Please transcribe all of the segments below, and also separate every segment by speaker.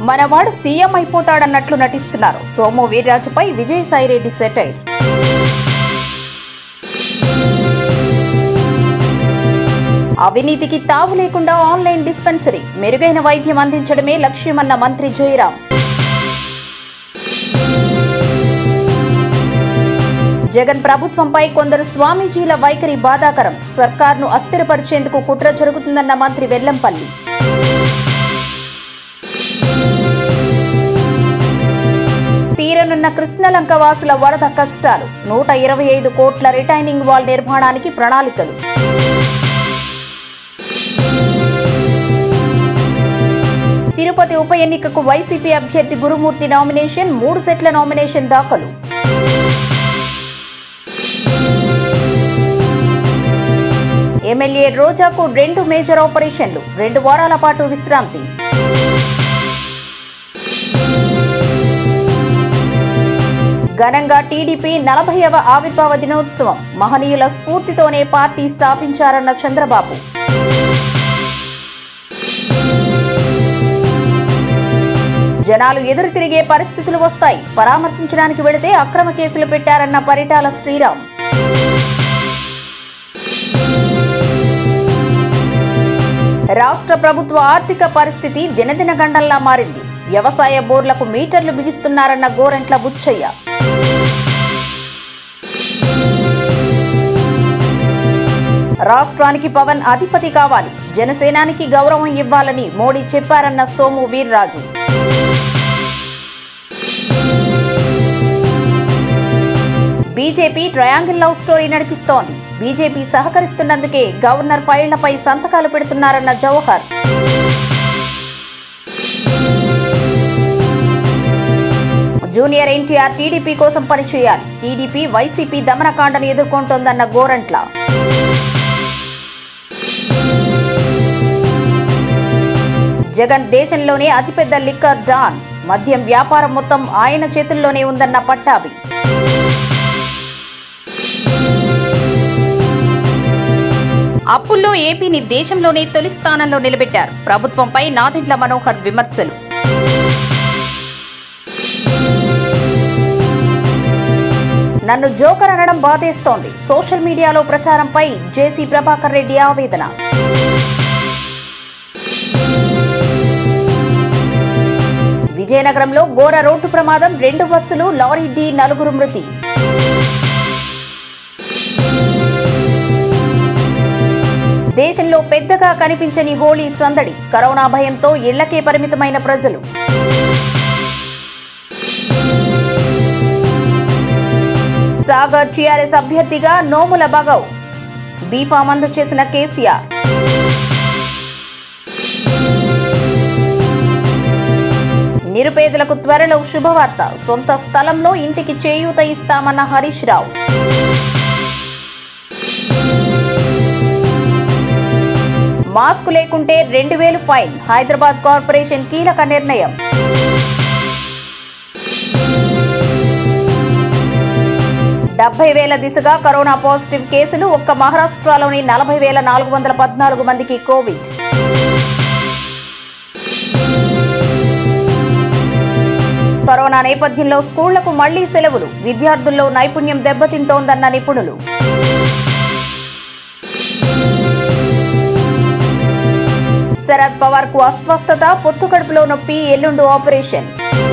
Speaker 1: మనవాడు సీఎం అయిపోతాడన్నట్లు నటిస్తున్నారు సోము వీర్రాజుపై విజయసాయిరెడ్డి సెటైర్ అవినీతికి తావు లేకుండా ఆన్లైన్ డిస్పెన్సరీ మెరుగైన వైద్యం అందించడమే లక్ష్యమన్న మంత్రి జయరాం జగన్ ప్రభుత్వంపై కొందరు స్వామీజీల వైఖరి బాధాకరం సర్కార్ను అస్థిరపరిచేందుకు కుట్ర జరుగుతుందన్న మంత్రి వెల్లంపల్లి తీరనున్న కృష్ణలంక వాసుల వరద కష్టాలు నూట ఇరవై ఐదు కోట్ల రిటైనింగ్ వాల్ నిర్మాణానికి ప్రణాళికలు తిరుపతి ఉప ఎన్నికకు వైసీపీ అభ్యర్థి గురుమూర్తి నామినేషన్ మూడు సెట్ల నామినేషన్ దాఖలు ఎమ్మెల్యే రోజాకు రెండు మేజర్ ఆపరేషన్లు రెండు వారాల పాటు విశ్రాంతి ఘనంగా టీడీపీ నలభైవ ఆవిర్భావ దినోత్సవం మహనీయుల స్ఫూర్తితోనే పార్టీ స్థాపించారన్న చంద్రబాబు జనాలు ఎదురు తిరిగే పరిస్థితులు వస్తాయి పరామర్శించడానికి వెళితే అక్రమ కేసులు పెట్టారన్న పరిటాల శ్రీరామ్ రాష్ట్ర ప్రభుత్వ ఆర్థిక పరిస్థితి దినదిన గండంలా మారింది వ్యవసాయ బోర్లకు మీటర్లు బిగిస్తున్నారన్న గోరంట్ల బుచ్చయ్య రాష్ట్రానికి పవన్ అధిపతి కావాలి జనసేనానికి గౌరవం ఇవ్వాలని మోడీ చెప్పారన్న Somu Veerraju BJP triangle love story నడిపిస్తోంది బీజేపీ సహకరిస్తున్నందుకే గవర్నర్ ఫైళ్లపై సంతకాలు పెడుతున్నారన్న జవహర్ జూనియర్ ఎన్టీఆర్ టీడీపీ కోసం పనిచేయాలి టీడీపీ వైసీపీ దమనకాండను ఎదుర్కొంటోందన్న గోరంట్ల జగన్ దేశంలోనే అతిపెద్ద లిక్కర్ డాన్ మద్యం వ్యాపారం మొత్తం ఆయన చేతుల్లోనే ఉందన్న పట్టాభి అప్పుల్లో ఏపీని దేశంలోనే తొలి స్థానంలో నిలబెట్టారు ప్రభుత్వంపై నాదెండ్ల మనోహర్ విమర్శలు నన్ను జోకర్ అనడం బాధేస్తోంది సోషల్ మీడియాలో ప్రచారంపై జేసీ ప్రభాకర్ రెడ్డి ఆవేదన విజయనగరంలో ఘోర రోడ్డు ప్రమాదం రెండు బస్సులు లారీ ఢీ నలుగురు మృతి దేశంలో పెద్దగా కనిపించని హోళీ సందడి కరోనా భయంతో ఇళ్లకే పరిమితమైన ప్రజలు సాగర్ టీఆర్ఎస్ అభ్యర్థిగా నోముల బగవ్ బీఫామ్ అందజేసిన కేసీఆర్ నిరుపేదలకు త్వరలో శుభవార్త సొంత స్థలంలో ఇంటికి చేయూత ఇస్తామన్న హరీష్ రావు మాస్క్ లేకుంటే రెండు వేలు ఫైన్ హైదరాబాద్ కార్పొరేషన్ కీలక నిర్ణయం డెబ్బై వేల దిశగా కరోనా పాజిటివ్ కేసులు ఒక్క మహారాష్ట్రలోని నలభై వేల నాలుగు వందల పద్నాలుగు మందికి కోవిడ్ కరోనా నేపథ్యంలో స్కూళ్లకు మళ్లీ సెలవులు విద్యార్థుల్లో నైపుణ్యం దెబ్బతింటోందన్న నిపుణులు శరద్ పవార్ కు అస్వస్థత పొత్తు కడుపులో నొప్పి ఎల్లుండు ఆపరేషన్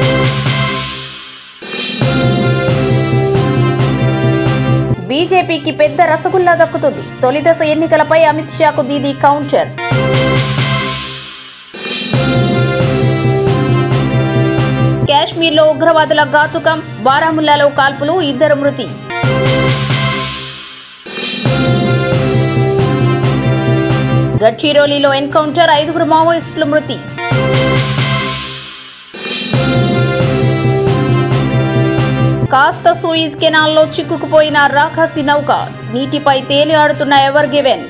Speaker 1: బీజేపీకి పెద్ద రసగుల్లా దక్కుతుంది తొలి దశ ఎన్నికలపై అమిత్ షాకు దీది కౌంటర్ కాశ్మీర్లో ఉగ్రవాదుల ఘాతుకం బారాముల్లాలో కాల్పులు ఇద్దరు మృతి గడ్చిరోలీలో ఎన్కౌంటర్ ఐదుగురు మావోయిస్టులు మృతి కాస్త సూయిజ్ కెనాల్లో చిక్కుకుపోయిన రాకాసి నౌక నీటిపై తేలి ఆడుతున్న ఎవర్ గివెన్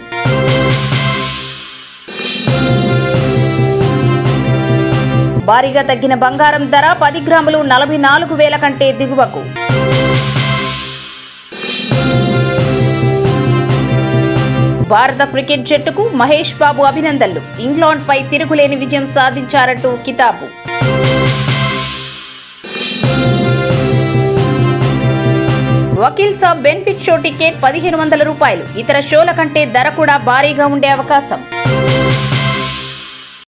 Speaker 1: భారీగా తగ్గిన బంగారం ధర పది గ్రాములు నలభై నాలుగు వేల కంటే దిగువకు భారత క్రికెట్ జట్టుకు మహేష్ బాబు అభినందనలు ఇంగ్లాండ్పై తిరుగులేని విజయం సాధించారంటూ కితాబు Vakeel Saab benefit show ticket పదిహేను వందల రూపాయలు ఇతర షోల కంటే ధర కూడా భారీగా ఉండే అవకాశం